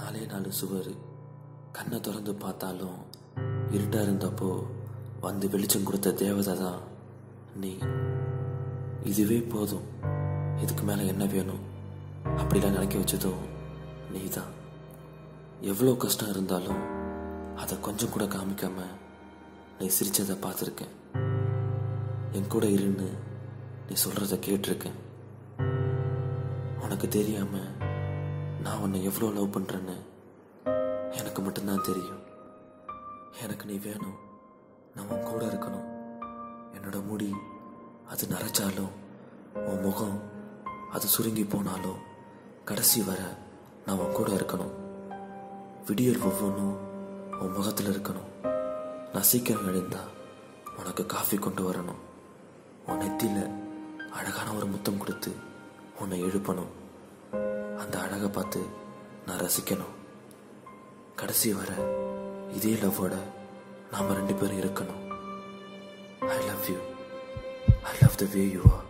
நாலே நாலு சுவர் கண்ணை திறந்து பார்த்தாலும் இருட்டாக இருந்தப்போ வந்து வெளிச்சம் கொடுத்த தேவதை தான் நீ இதுவே போதும் இதுக்கு மேலே என்ன வேணும் அப்படிலாம் நினைக்க வச்சதும் நீ தான் எவ்வளோ கஷ்டம் இருந்தாலும் அதை கொஞ்சம் கூட காமிக்காம நீ சிரிச்சதை பார்த்துருக்கேன் என் கூட இருன்னு நீ சொல்கிறத கேட்டிருக்கேன் உனக்கு தெரியாம நான் உன்னை எவ்வளோ லவ் பண்ணுறேன்னு எனக்கு மட்டும்தான் தெரியும் எனக்கு நீ வேணும் நான் உன் கூட இருக்கணும் என்னோட முடி அது நரைச்சாலும் உன் முகம் அது சுருங்கி போனாலும் கடைசி வர நான் உன் கூட இருக்கணும் விடியல் ஒவ்வொன்றும் உன் முகத்தில் இருக்கணும் நான் சீக்கிரம் எழுந்தா உனக்கு காஃபி கொண்டு வரணும் உன் நெத்தியில் அழகான ஒரு முத்தம் கொடுத்து உன்னை எழுப்பணும் அந்த அழகை பார்த்து நான் ரசிக்கணும் கடைசி வர இதே லவ்வோட நாம ரெண்டு பேரும் இருக்கணும் I love you I love the way you R